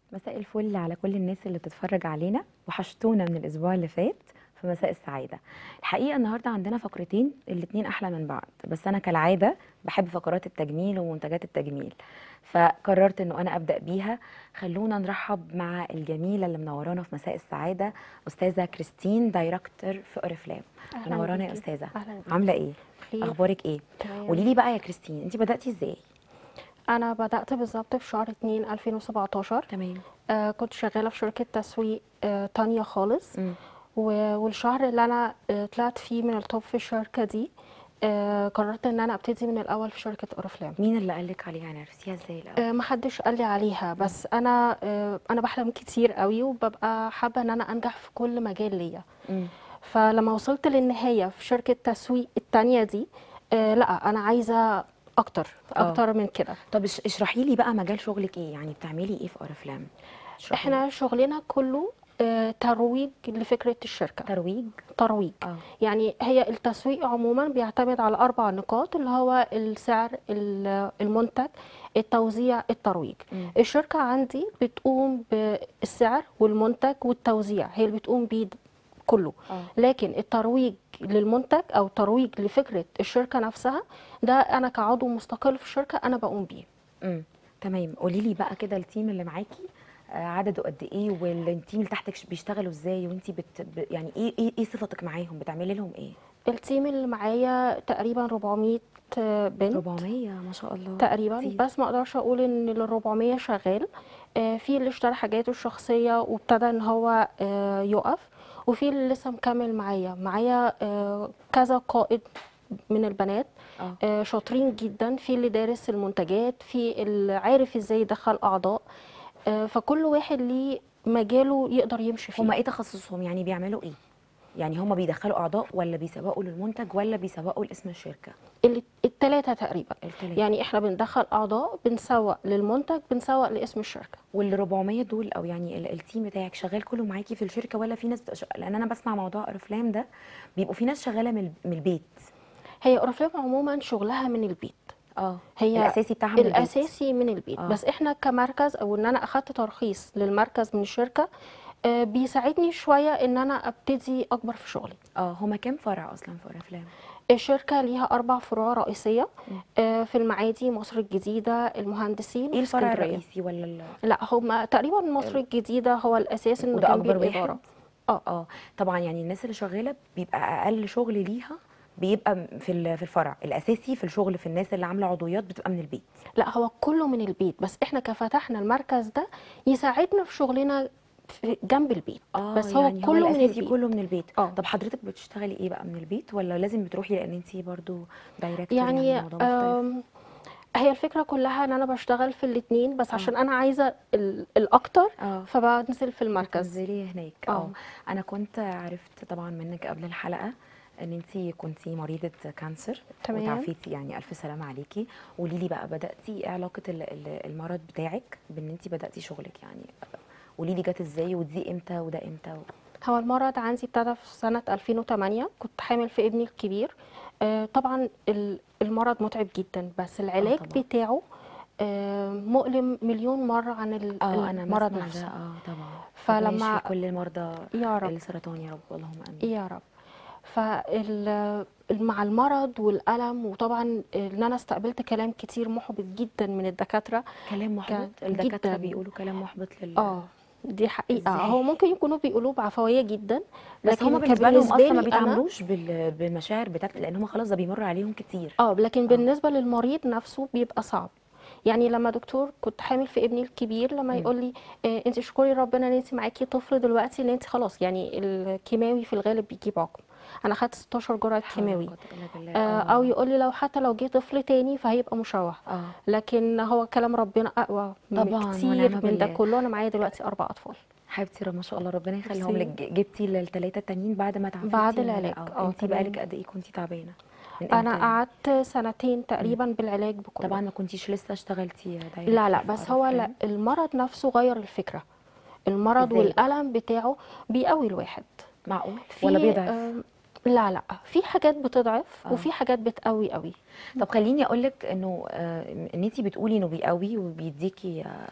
مساء الفل على كل الناس اللي بتتفرج علينا وحشتونا من الاسبوع اللي فات في مساء السعاده الحقيقه النهارده عندنا فقرتين الاتنين احلى من بعض بس انا كالعاده بحب فقرات التجميل ومنتجات التجميل فقررت انه انا ابدا بيها خلونا نرحب مع الجميله اللي منورانا في مساء السعاده استاذه كريستين دايركتور في اوريفلام أهلاً منورانا يا بيكي. استاذه أهلاً بيكي. عامله ايه بخير. اخبارك ايه تمام. قولي لي بقى يا كريستين انت بداتي ازاي انا بدات بالظبط في شهر 2 2017 تمام آه كنت شغاله في شركه تسويق آه تانية خالص مم. و- والشهر اللي انا آه طلعت فيه من التوب في الشركه دي آه قررت ان انا ابتدي من الاول في شركه اورفلام مين اللي قالك عليها عرفتيها ازاي الاول آه محدش قال لي عليها بس انا آه انا بحلم كتير قوي وببقى حابه ان انا انجح في كل مجال ليا مم. فلما وصلت للنهايه في شركه تسويق التانية دي آه لا انا عايزه اكتر آه. اكتر من كده طب اش- اشرحي لي بقى مجال شغلك ايه يعني بتعملي ايه في اوريفلام اشرحي لي. احنا شغلنا كله آه، ترويج لفكرة الشركة ترويج ترويج اه يعني هي التسويق عموما بيعتمد على أربع نقاط اللي هو السعر ال- المنتج التوزيع الترويج مم. الشركة عندي بتقوم بالسعر والمنتج والتوزيع هي اللي بتقوم بيه كله اه لكن الترويج للمنتج أو ترويج لفكرة الشركة نفسها ده أنا كعضو مستقل في الشركة أنا بقوم بيه امم تمام قولي لي بقى كده التيم اللي معاكي آه، عدده قد ايه والتيم اللي تحتك ش- بيشتغلوا ازاي وانتي بت... ب... يعني ايه ايه ايه صفتك معاهم بتعملي لهم ايه التيم اللي معايا تقريبا 400 بنت 400 ما شاء الله تقريبا كتير. بس ما اقدرش اقول ان ال 400 شغال آه، في اللي اشترى حاجاته الشخصيه وابتدى ان هو آه، يقف وفي اللي لسه مكمل معايا معايا آه، كذا قائد من البنات اه آه، شاطرين جدا في اللي دارس المنتجات في اللي عارف ازاي يدخل اعضاء آه، فكل واحد ليه مجاله يقدر يمشي فيه هما ايه تخصصهم يعني بيعملوا ايه يعني هما بيدخلوا اعضاء ولا بيسوقوا للمنتج ولا بيسوقوا لاسم الشركه اللي- التلاتة تقريبا التلاتة. يعني احنا بندخل اعضاء بنسوق للمنتج بنسوق لاسم الشركه وال 400 دول او يعني ال- التيم بتاعك شغال كله معاكي في الشركه ولا في ناس بتبقى شغ- لان انا بسمع موضوع ارفلام ده بيبقوا في ناس شغاله من ال- من البيت هي اورفلام عموما شغلها من البيت اه هي الاساسي بتاعها من البيت الاساسي من البيت آه. بس احنا كمركز او ان انا اخدت ترخيص للمركز من الشركه آه، بيساعدني شويه ان انا ابتدي اكبر في شغلي اه هما كام فرع اصلا في ارفلام الشركه ليها اربع فروع رئيسيه آه، في المعادي مصر الجديده المهندسين ايه الفرع واسكندرية. الرئيسي ولا ال... لا هما تقريبا مصر الجديده هو الاساس انه وده جنب اكبر واحد الاداره اه اه طبعا يعني الناس اللي شغاله بيبقى اقل شغل ليها بيبقى م- في ال- في الفرع الاساسي في الشغل في الناس اللي عامله عضويات بتبقى من البيت لا هو كله من البيت بس احنا كفتحنا المركز ده يساعدنا في شغلنا في جنب البيت اه بس يعني هو كله من الاساسي البيت كله من البيت اه. طب حضرتك بتشتغلي ايه بقى من البيت ولا لازم بتروحي لان انت برضو دايركتور يعني الموضوع مختلف آم، هي الفكرة كلها ان انا بشتغل في الاتنين بس عشان انا عايزة ال- الاكتر اه فبنزل في المركز تنزلي هناك اه. اه انا كنت عرفت طبعا منك قبل الحلقه ان انت كنتي مريضه كانسر تمام. وتعافيتي يعني الف سلامه عليكي قولي لي بقى بداتي ايه علاقه ال- ال- المرض بتاعك بان انت بداتي شغلك يعني قولي لي جت ازاي ودي امتى وده امتى و... هو المرض عندي ابتدى في سنة 2008 كنت حامل في ابني الكبير آه، طبعا ال- المرض متعب جدا بس العلاج طبعا. بتاعه آه، مؤلم مليون مرة عن ال- اه انا المرض بسمع ده نفسه اه طبعا فلما- ربنا يشفي كل المرضى يا رب السرطان يا رب اللهم امين يا رب فال مع المرض والألم وطبعا ان انا استقبلت كلام كتير محبط جدا من الدكاترة كلام محبط كان الدكاتره جداً. بيقولوا كلام محبط لل اه دي حقيقة إزاي؟ هو ممكن يكونوا بيقولوه بعفوية جدا بس هما لكن بالنسبه لهم كبالنسبة اصلا ما لي أنا بيتعاملوش بال... بالمشاعر بتاعت لان هما خلاص ده بيمر عليهم كتير اه لكن بالنسبة للمريض نفسه بيبقى صعب يعني لما دكتور كنت حامل في ابني الكبير لما مم. يقول لي آه انت اشكري ربنا ان انت معاكي طفل دلوقتي ان انت خلاص يعني الكيماوي في الغالب بيجيب عقم انا خدت 16 جرعة حول ولا كيماوي قوة إلا بالله. آه او يقول لي لو حتى لو جه طفل تاني فهيبقى مشوه اه لكن هو كلام ربنا اقوى طبعاً، كتير ونعم من ده بالله. كله انا معايا دلوقتي اربع اطفال حبيبتي رب ما شاء الله ربنا يخليهم ميرسي. لك ج- جبتي الثلاثه التانيين بعد ما تعافيتي بعد ولا- العلاج، اه اه، انت تمام. بقالك قد ايه كنتي تعبانه من انا امتى؟ قعدت سنتين تقريبا بالعلاج بكله طبعا ما كنتيش لسه اشتغلتي دايركت لا لا في بس هو لا أرفلام. المرض نفسه غير الفكرة المرض إزاي بقى؟ والألم بتاعه بيقوي الواحد معقول في ولا بيضعف آم، لا لا في حاجات بتضعف آه. وفي حاجات بتقوي قوي طب خليني اقول لك انه آه، ان انت بتقولي انه بيقوي وبيديكي آه،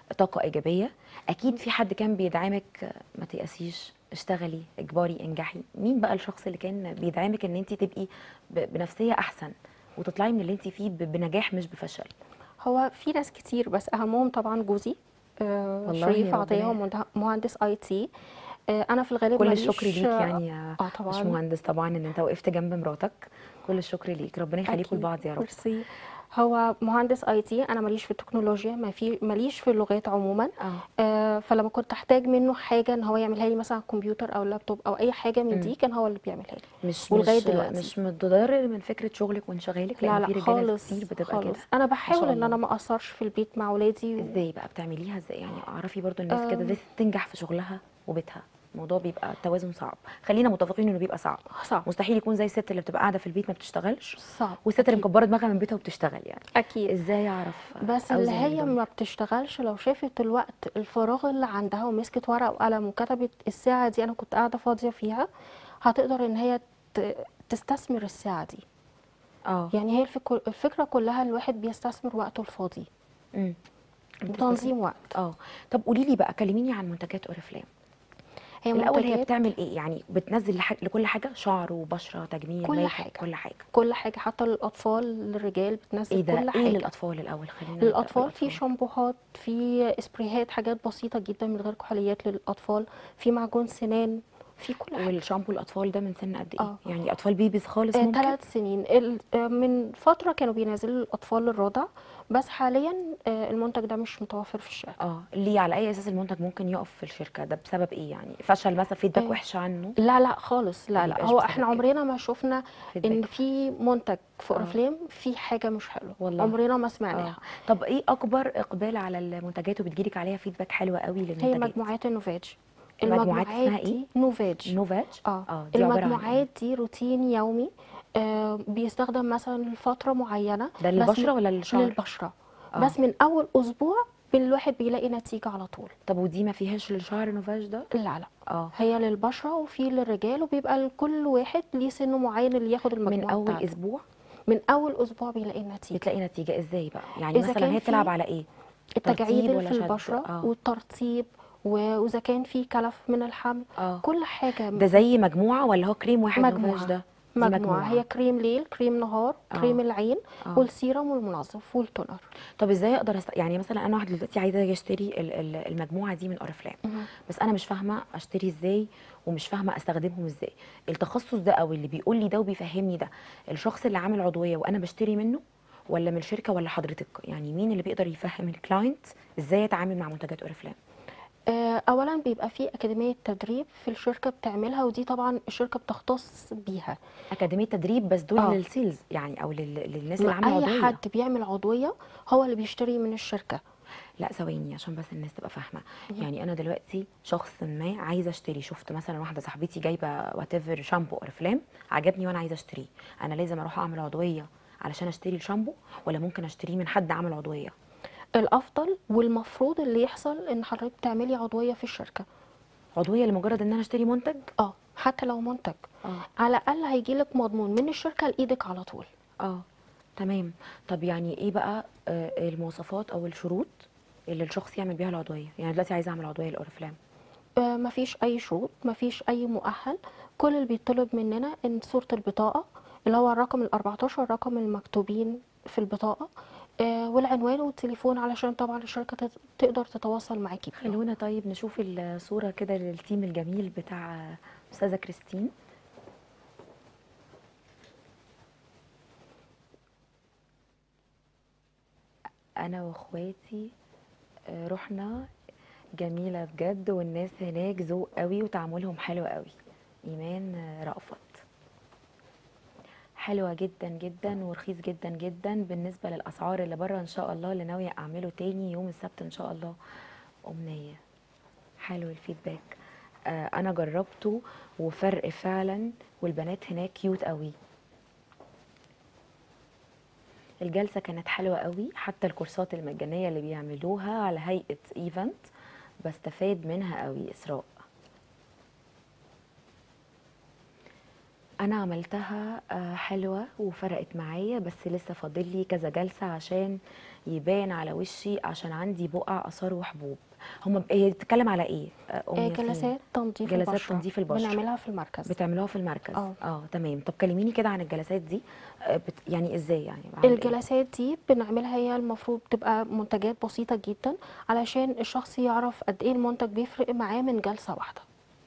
طاقه ايجابيه اكيد في حد كان بيدعمك آه، ما تيأسيش اشتغلي اجباري انجحي مين بقى الشخص اللي كان بيدعمك ان انت تبقي ب- بنفسيه احسن وتطلعي من اللي انت فيه ب- بنجاح مش بفشل هو في ناس كتير بس اهمهم طبعا جوزي آه والله شريف ربنا عطيه هو مده- مهندس اي تي آه انا في الغالب كل ماليش الشكر ليك يعني يا اه مش طبعا مهندس طبعا ان انت وقفت جنب مراتك كل الشكر ليك ربنا يخليكم أكيد. لبعض يا رب ميرسي هو مهندس اي تي انا ماليش في التكنولوجيا ما في ماليش في اللغات عموما اه آه فلما كنت احتاج منه حاجه ان هو يعملها لي مثلا على الكمبيوتر او اللابتوب او اي حاجه من دي كان هو اللي بيعملها لي مش ولغاية مش دلوقتي. مش متضرر من فكره شغلك وانشغالك لان لا في لا رجاله خالص كتير بتبقى خالص كده انا ما بحاول شاء ان انا الله. ما اقصرش في البيت مع ولادي و... ازاي بقى بتعمليها ازاي يعني اعرفي برضو الناس كده أم. ازاي تنجح في شغلها وبيتها الموضوع بيبقى التوازن صعب خلينا متفقين انه بيبقى صعب صعب مستحيل يكون زي الست اللي بتبقى قاعده في البيت ما بتشتغلش صعب والست اللي أكيد. مكبره دماغها من بيتها وبتشتغل يعني اكيد ازاي اعرف بس أوزن اللي هي دول؟ ما بتشتغلش لو شافت الوقت الفراغ اللي عندها ومسكت ورقة وقلم وكتبت الساعة دي أنا كنت قاعدة فاضية فيها هتقدر إن هي ت- تستثمر الساعة دي اه يعني هي الفك- الفكرة كلها الواحد بيستثمر وقته الفاضي امم بتنظيم وقت اه طب قولي لي بقى كلميني عن منتجات اوريفلام هي الاول هي منتجات بتعمل ايه يعني بتنزل لح... لكل حاجه شعر وبشره تجميل كل ميك اب، حاجة. كل حاجه كل حاجة حتى للأطفال للرجال بتنزل ايه ده كل ايه حاجة للاطفال الاول خلينا نبدأ للأطفال في بالأطفال. شامبوهات في سبريهات حاجات بسيطة جدا من غير كحوليات للأطفال في معجون سنان في كل حاجة والشامبو الاطفال ده من سن قد ايه آه. يعني اطفال بيبيز خالص ممكن ثلاث سنين ال- آه، من فترة كانوا بينزلوا للأطفال الرضع بس حاليا آه، المنتج ده مش متوفر في الشارع اه ليه على اي اساس المنتج ممكن يقف في الشركه ده بسبب ايه يعني فشل مثلا فيدباك آه. وحش عنه لا لا خالص لا لا مبيبقاش هو بسبب احنا كده. عمرنا ما شفنا ان feedback. في منتج في آه. اوريفليم في حاجة مش حلوة والله. عمرنا ما اه سمعناها طب ايه اكبر اقبال على المنتجات وبتجيلك عليها فيدباك حلوه قوي هي للمنتجات مجموعات النوفاج المجموعات اسمها ايه؟ دي نوفاج نوفاج اه اه دي عباره عن ايه المجموعات دي روتين يومي آه بيستخدم مثلا لفترة معينة ده بس للبشره من- ولا للشعر للبشرة آه. بس من أول أسبوع الواحد بيلاقي نتيجة على طول طب ودي ما فيهاش للشعر نوفاج ده لا لا اه هي للبشرة وفي للرجال وبيبقى لكل واحد ليه سن معين اللي ياخد من المجموعة اول بتاعته اسبوع من أول أسبوع بيلاقي النتيجة بتلاقي نتيجه ازاي بقى يعني إذا مثلا كان هي بتلعب في على ايه التجاعيد ترطيب اللي ولا في شد؟ البشرة آه. والترطيب و- وإذا كان في كلف من الحمل اه كل حاجة ده زي مجموعه ولا هو كريم واحد نوفاج مجموعة ده دي مجموعة هي كريم ليل كريم نهار آه. كريم العين آه. والسيرم والمنظف والتونر طب ازاي اقدر أست... يعني مثلا انا واحده دلوقتي عايزه اشتري ال- ال- المجموعه دي من اوريفلام مهم. بس انا مش فاهمه اشتري ازاي ومش فاهمه استخدمهم ازاي التخصص ده او اللي بيقول لي ده وبيفهمني ده الشخص اللي عامل عضويه وانا بشتري منه ولا من الشركه ولا حضرتك يعني مين اللي بيقدر يفهم الكلاينت ازاي يتعامل مع منتجات اوريفلام آه، اولا بيبقى في اكاديميه تدريب في الشركه بتعملها ودي طبعا الشركه بتختص بيها اكاديميه تدريب بس دول آه. للسيلز يعني او لل... للناس اللي ما عامله اي عضويه حد بيعمل عضويه هو اللي بيشتري من الشركه لا ثواني عشان بس الناس تبقى فاهمه يعني انا دلوقتي شخص ما عايزه اشتري شفت مثلا واحده صاحبتي جايبه وات ايفر شامبو اوريفلام عجبني وانا عايزه اشتريه انا لازم اروح اعمل عضويه علشان اشتري الشامبو ولا ممكن اشتريه من حد عامل عضويه الافضل والمفروض اللي يحصل ان حضرتك تعملي عضويه في الشركه عضويه لمجرد ان انا اشتري منتج اه حتى لو منتج اه على الاقل هيجيلك مضمون من الشركه لايدك على طول اه تمام طب يعني ايه بقى آه المواصفات او الشروط اللي الشخص يعمل بيها العضويه يعني دلوقتي عايزه اعمل عضويه الاوريفلام آه، مفيش اي شروط مفيش اي مؤهل كل اللي بيطلب مننا ان صورة البطاقة اللي هو الرقم ال 14 رقم المكتوبين في البطاقة آه، والعنوان والتليفون علشان طبعا الشركة تت- تقدر تتواصل معاكي بيهم. خلونا طيب نشوف الصوره كده للتيم الجميل بتاع استاذه كريستين انا واخواتي آه، رحنا جميله بجد والناس هناك ذوق قوي وتعاملهم حلو قوي ايمان آه، رأفت حلوه جدا جدا ورخيص جدا جدا بالنسبه للاسعار اللي بره ان شاء الله اللي ناويه اعمله تاني يوم السبت ان شاء الله امنيه حلو الفيدباك آه انا جربته وفرق فعلا والبنات هناك كيوت قوي الجلسة كانت حلوة قوي حتى الكورسات المجانية اللي بيعملوها على هيئة ايفنت بستفاد منها قوي إسراء أنا عملتها آه، حلوة وفرقت معايا بس لسه فاضل لي كذا جلسة عشان يبان على وشي عشان عندي بقع اثار وحبوب هم هي بتتكلم على ايه آه، ام آه، ياسمين جلسات تنظيف جلسات البشرة تنظيف البشرة. بنعملها في المركز بتعملوها في المركز اه. اه تمام طب كلميني كده عن الجلسات دي آه، بت... يعني ازاي يعني بعمل إيه؟ الجلسات دي بنعملها هي المفروض تبقى منتجات بسيطة جدا علشان الشخص يعرف قد ايه المنتج بيفرق معاه من جلسة واحدة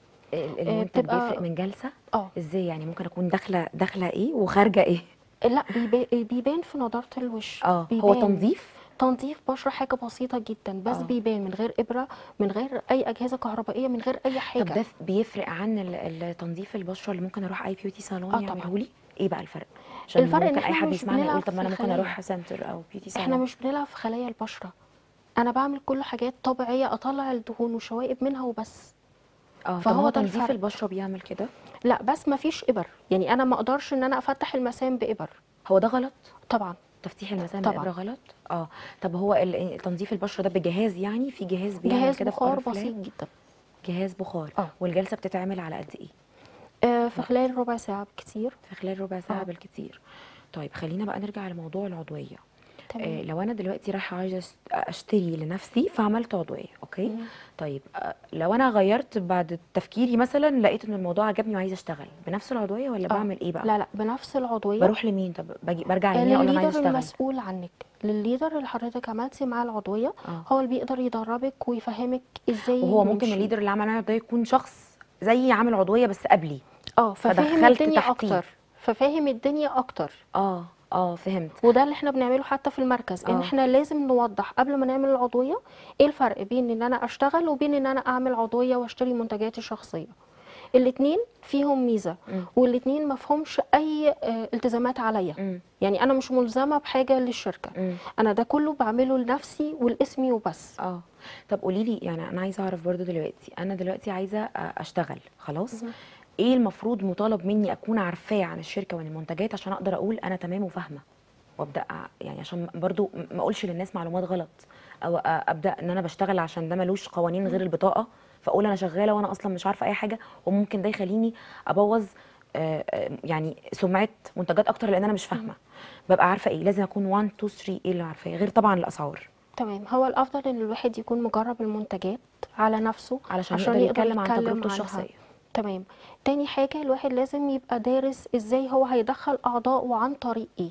ال- المنتج بتبقى- بيفرق من جلسه اه ازاي يعني ممكن اكون داخله داخله ايه وخارجه ايه لا بيبا- بيبان في نضارة الوش اه هو بيبان. تنظيف تنظيف بشرة حاجة بسيطة جدا بس اه. بيبان من غير إبرة من غير أي أجهزة كهربائية من غير أي حاجة طب ده ف- بيفرق عن ال- ال- تنظيف البشره اللي ممكن اروح اي بيوتي صالون اه طبعا. يعمله لي ايه بقى الفرق عشان الفرق إن ممكن اي إحنا حد مش يسمعني يقول بنلعب طب ما انا في ممكن الخلايا. اروح سنتر او بيوتي صالون احنا مش بنلعب في خلايا البشرة أنا بعمل كل حاجات طبيعية أطلع الدهون والشوائب منها وبس اه طب فهو هو ده تنظيف الفرق. البشره بيعمل كده لا بس ما فيش إبر يعني أنا ما أقدرش إن أنا أفتح المسام بإبر هو ده غلط طبعا تفتيح المسام طبعا. بإبرة غلط اه طب هو ال- تنظيف البشره ده بجهاز يعني في جهاز بيعمل جهاز كده في بخار أورفلام؟ بسيط جدا جهاز بخار اه. والجلسه بتتعمل على قد ايه آه، في خلال ربع ساعة بكتير في خلال ربع ساعه اه. بالكتير طيب خلينا بقى نرجع لموضوع العضويه آه تمام لو انا دلوقتي رايحه عايزه أشت- اشتري لنفسي فعملت عضويه اوكي مم. طيب آه لو انا غيرت بعد تفكيري مثلا لقيت ان الموضوع عجبني وعايزه اشتغل بنفس العضويه ولا اه. بعمل ايه بقى لا لا بنفس العضوية بروح لمين طب باجي برجع آه، لمين اقول له انا عايزه للليدر اشتغل المسؤول عنك للليدر اللي حضرتك عملتي معاه العضوية اه هو اللي بيقدر يدربك ويفهمك ازاي وهو ممكن نمشي. الليدر اللي عمل معايا عضويه يكون شخص زي عامل عضويه بس قبلي اه ففاهم فدخلت الدنيا تحتيه. اكتر ففاهم الدنيا اكتر اه اه فهمت وده اللي احنا بنعمله حتى في المركز ان اه. احنا لازم نوضح قبل ما نعمل العضويه ايه الفرق بين ان انا اشتغل وبين ان انا اعمل عضويه واشتري منتجاتي الشخصيه الاتنين فيهم ميزه مم. والاتنين ما فيهمش اي آه، التزامات عليا مم. يعني انا مش ملزمه بحاجه للشركه مم. انا ده كله بعمله لنفسي ولاسمي وبس اه طب قولي لي يعني انا عايزه اعرف برضو دلوقتي انا دلوقتي عايزه آه، اشتغل خلاص مهم. ايه المفروض مطالب مني اكون عارفاه عن الشركه وعن المنتجات عشان اقدر اقول انا تمام وفاهمه وابدا أ- يعني عشان برضو م- ما اقولش للناس معلومات غلط او أ- ابدا ان انا بشتغل عشان ده ملوش قوانين غير البطاقه فاقول انا شغاله وانا اصلا مش عارفه اي حاجه وممكن ده يخليني ابوظ آه، آه، يعني سمعه منتجات اكتر لان انا مش فاهمه ببقى عارفه ايه لازم اكون 1 2 3 ايه اللي عارفاه غير طبعا الاسعار تمام هو الافضل ان الواحد يكون مجرب المنتجات على نفسه علشان يقدر يتكلم عن تجربته عنها. الشخصيه تمام تاني حاجة الواحد لازم يبقى دارس ازاي هو هيدخل اعضاء وعن طريق ايه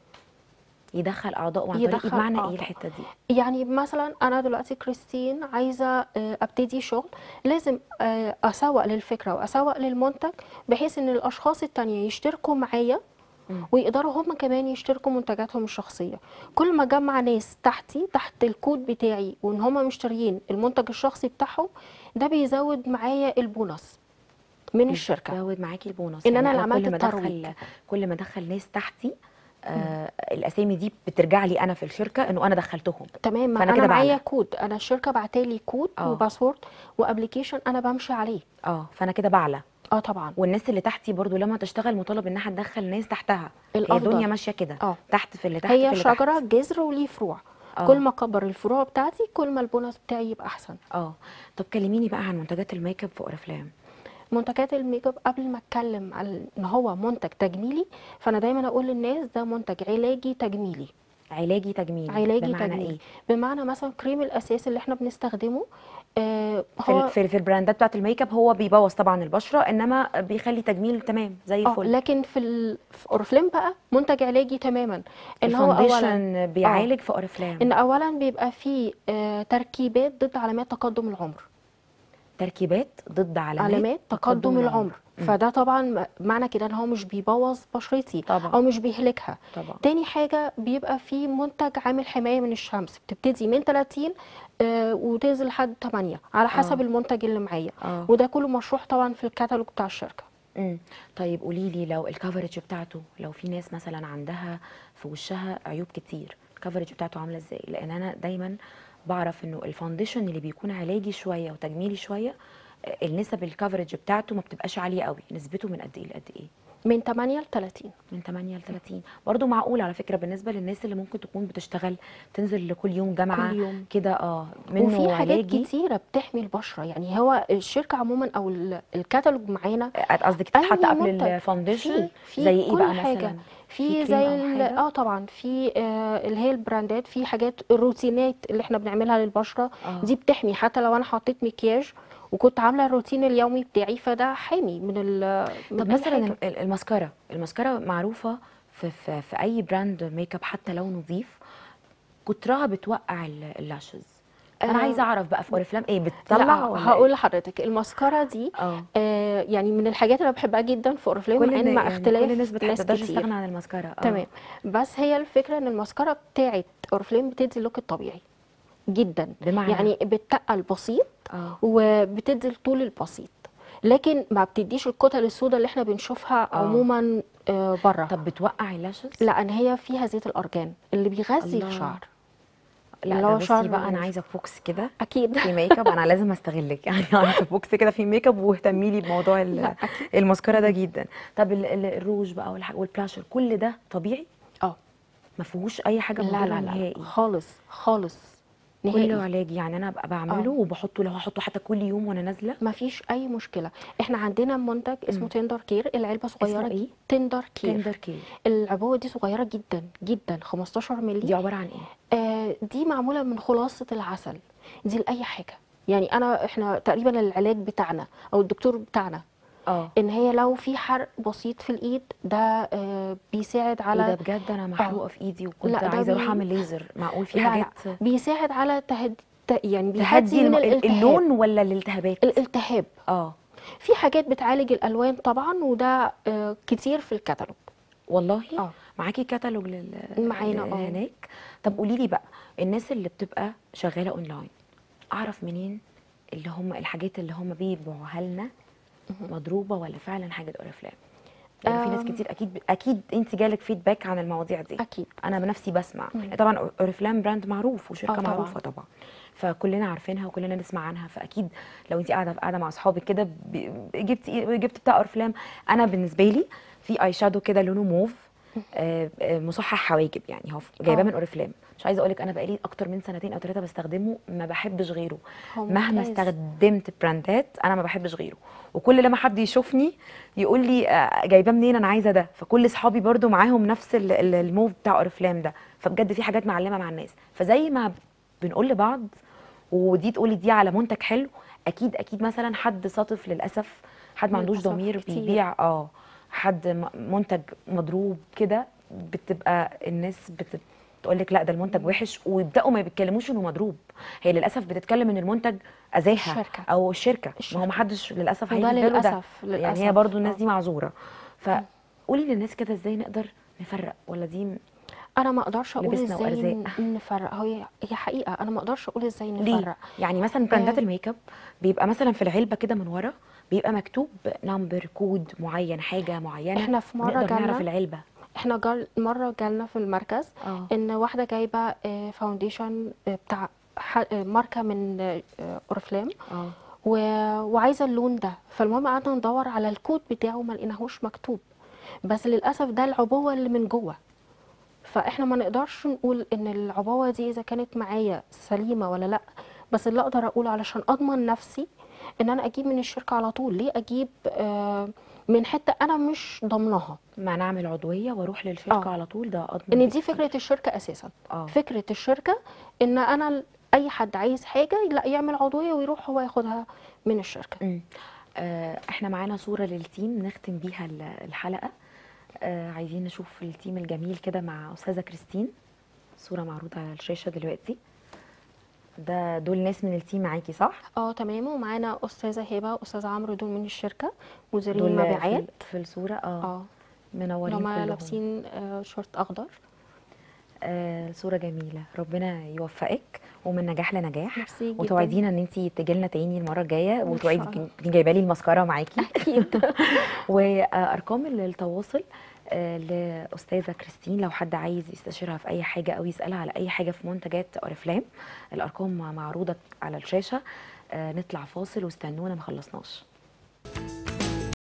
يدخل اعضاء وعن طريق يدخل بمعنى ايه أعضاء. الحته دي يعني مثلا انا دلوقتي كريستين عايزة آه، ابتدي شغل لازم آه، اسوق للفكرة واسوق للمنتج بحيث ان الاشخاص التانية يشتركوا معايا مم. ويقدروا هم كمان يشتركوا منتجاتهم الشخصية كل ما جمع ناس تحتي تحت الكود بتاعي وان هم مشتريين المنتج الشخصي بتاعهم ده بيزود معايا البونص من الشركة زود معاكي البونص إن يعني أنا اللي كل عملت ما الترويج. ادخل كل ما ادخل ناس تحتي آه الاسامي دي بترجع لي انا في الشركه انه انا دخلتهم تمام ما فأنا انا كده معايا بعلى. كود انا الشركه بعتالي كود آه. وباسورد وابلكيشن انا بمشي عليه اه فانا كده بعلى اه طبعا والناس اللي تحتي برضو لما تشتغل مطالب انها تدخل ناس تحتها هي الأفضل. الدنيا ماشيه كده اه تحت في اللي تحت في هي اللي شجره تحت. جذر وليه فروع آه. كل ما اكبر الفروع بتاعتي كل ما البونص بتاعي يبقى احسن اه طب كلميني بقى عن منتجات الميك اب في اورiflame منتجات الميك اب قبل ما اتكلم عن ان هو منتج تجميلي فانا دايما اقول للناس ده منتج علاجي تجميلي علاجي تجميلي علاجي بمعنى تجميلي ايه بمعنى مثلا كريم الاساس اللي احنا بنستخدمه آه في, هو ال- في, في البراندات بتاعت الميك اب هو بيبوظ طبعا البشره انما بيخلي تجميل تمام زي اه الفل لكن في ال... في اورفليم بقى منتج علاجي تماما ان هو اولا الفاونديشن بيعالج في اورiflame ان اولا بيبقى فيه آه، تركيبات ضد علامات تقدم العمر تركيبات ضد علامات, علامات تقدم العمر مم. فده طبعا م- معنى كده ان هو مش بيبوظ بشرتي طبعا. او مش بيهلكها طبعا تاني حاجة بيبقى فيه منتج عامل حماية من الشمس بتبتدي من 30 آه، وتنزل لحد 8 على حسب آه. المنتج اللي معايا اه وده كله مشروح طبعا في الكتالوج بتاع الشركة امم طيب قولي لي لو الكفرج بتاعته لو في ناس مثلا عندها في وشها عيوب كتير الكفرج بتاعته عامله ازاي لان انا دايما بعرف انه الفاونديشن اللي بيكون علاجي شويه وتجميلي شويه آه، النسب الكفرج بتاعته ما بتبقاش عاليه قوي نسبته من قد ايه لقد ايه من 8 ل 30 من 8 ل 30 برضه معقول على فكره بالنسبه للناس اللي ممكن تكون بتشتغل تنزل كل يوم جامعه كل يوم. كده اه منه وفي حاجات علاجي كتيره بتحمي البشره يعني هو الشركه عموما او ال- الكتالوج معانا قصدك تتحط أي قبل منتج الفاونديشن في في زي ايه كل بقى حاجه مثلا في كريم زي أو ال- حاجة؟ اه طبعا في آه اللي هي البراندات في حاجات الروتينات اللي احنا بنعملها للبشره آه. دي بتحمي حتى لو انا حطيت مكياج وكنت عامله الروتين اليومي بتاعي فده حامي من ال من طب أي مثلا حاجة. ال- الماسكارا الماسكارا معروفه في, في, في اي براند ميك اب حتى لو نظيف كترها بتوقع ال- اللاشز انا آه. عايزه اعرف بقى في اوريفلام ايه بتطلع لا ولا هقول إيه؟ لحضرتك الماسكارا دي اه آه يعني من الحاجات اللي بحبها جدا في اورفلام كل مع ان النا- مع يعني اختلاف كل الناس بتحب ناس تقدرش كتير تستغنى عن الماسكارا اه تمام بس هي الفكره ان الماسكارا بتاعت اورفلام بتدي اللوك الطبيعي جدا بمعنى؟ يعني بتتقل بسيط اه وبتدي الطول البسيط لكن ما بتديش الكتل السوداء اللي احنا بنشوفها آه. عموما آه بره طب بتوقع اللاشز لان هي فيها زيت الارجان اللي بيغذي الله. الشعر لا اللي ده هو بصي شعر بقى انا الروج. عايزه فوكس كده اكيد في ميك اب انا لازم استغلك يعني عايزه فوكس كده في ميك اب واهتمي لي بموضوع ال- لا اكيد الماسكارا ده جدا طب ال- ال- الروج بقى والح- والبلاشر كل ده طبيعي اه ما فيهوش اي حاجه لا مضره لا لا نهائي خالص خالص كله نهائي علاجي يعني انا ابقى بعمله آه. وبحطه لو هحطه حتى كل يوم وانا نازله ما فيش اي مشكله احنا عندنا منتج اسمه مم. تندر كير العلبه صغيره اسمه جدا ايه تندر كير تندر كير العبوه دي صغيره جدا جدا 15 دي مللي عباره عن ايه آه دي معموله من خلاصه العسل دي لاي حاجه يعني انا احنا تقريبا العلاج بتاعنا او الدكتور بتاعنا اه ان هي لو في حرق بسيط في الايد ده آه بيساعد ايه ده على بجد انا محروقه في ايدي وكنت لا، ده عايزه اروح بي- اعمل ليزر معقول في لا لا حاجات بيساعد على تهد... ت- يعني تهدي بيهدي من الم- الالتهاب اللون ولا الالتهابات الالتهاب اه في حاجات بتعالج الالوان طبعا وده آه كتير في الكتالوج والله اه معاكي كتالوج لل معانا، ل- اه. هناك طب قولي لي بقى الناس اللي بتبقى شغاله اونلاين اعرف منين اللي هم الحاجات اللي هم بيبيعوها لنا مضروبه ولا فعلا حاجه اوريفلام يعني في ناس أم. كتير اكيد اكيد انت جالك فيدباك عن المواضيع دي اكيد انا بنفسي بسمع مم. طبعا اوريفلام براند معروف وشركه اه طبعا. معروفه طبعا فكلنا عارفينها وكلنا نسمع عنها فاكيد لو انت قاعده قاعده مع اصحابك كده ب- جبت جبت بتاع اوريفلام انا بالنسبه لي في اي شادو كده لونه موف آه، آه، مصحح حواجب يعني هو جايباه اه. من اوريفلام مش عايزه اقول لك انا بقالي اكتر من سنتين او ثلاثه بستخدمه ما بحبش غيره هو مهما ممتاز. استخدمت براندات انا ما بحبش غيره وكل لما حد يشوفني يقول لي آه، جايباه منين انا عايزه ده فكل اصحابي برضو معاهم نفس ال- ال- الموف بتاع اوريفلام ده فبجد في حاجات معلمه مع الناس فزي ما بنقول لبعض ودي تقولي دي على منتج حلو اكيد اكيد مثلا حد صاطف للاسف حد ما عندوش للأسف ضمير كتير. بيبيع اه حد م- منتج مضروب كده بتبقى الناس بت تقول لك لا ده المنتج وحش ويبداوا ما بيتكلموش انه مضروب هي للاسف بتتكلم ان المنتج اذاها الشركة. او الشركه ما هو الشركة. ما حدش للاسف وده هيجي في باله ده للأسف يعني هي للأسف برضو الناس آه. دي معذوره فقولي للناس كده ازاي نقدر نفرق ولا دي انا ما اقدرش اقول لبسنا ازاي وأرزاق. ن- نفرق هي هي حقيقه انا ما اقدرش اقول ازاي ليه نفرق يعني مثلا براندات آه. الميك اب بيبقى مثلا في العلبه كده من ورا بيبقى مكتوب نمبر كود معين حاجه معينه احنا في مره نقدر نعرف جالنا العلبه احنا جال مره جالنا في المركز اه ان واحده جايبه آه، فاونديشن آه، بتاع ح- آه، ماركه من آه، اورفلام اه و- وعايزه اللون ده فالمهم قعدنا ندور على الكود بتاعه ما لقيناهوش مكتوب بس للاسف ده العبوه اللي من جوه فاحنا ما نقدرش نقول ان العبوه دي اذا كانت معايا سليمه ولا لا بس اللي اقدر اقوله علشان اضمن نفسي ان انا اجيب من الشركه على طول ليه اجيب آه، من حته انا مش ضامناها ما نعمل عضويه واروح للشركه آه. على طول ده اضمن ان دي بكتير. فكره الشركه اساسا اه فكره الشركه ان انا ال- اي حد عايز حاجه لا يعمل عضويه ويروح هو ياخدها من الشركه أمم. آه، احنا معانا صورة للتيم نختم بيها ال- الحلقة آه، عايزين نشوف التيم الجميل كده مع أستاذة كريستين صورة معروضة على الشاشة دلوقتي ده دول ناس من التيم معاكي صح؟ اه تمام ومعانا استاذه هبه واستاذ عمرو دول من الشركه مديرين دول في, مبيعات ال- في الصورة اه اه منورين هما كلهم لابسين آه، شورت اخضر آه، صورة جميلة ربنا يوفقك ومن نجاح لنجاح ميرسي جدا وتوعدينا ان انت تجي لنا تاني المرة الجاية إن وتوعدي شاء الله. تكوني جايبه لي المسكرة معاكي اكيد وارقام التواصل آه، لاستاذه كريستين لو حد عايز يستشيرها في اي حاجه او يسالها على اي حاجه في منتجات اوريفلام الارقام معروضه على الشاشه آه، نطلع فاصل واستنونا ما خلصناش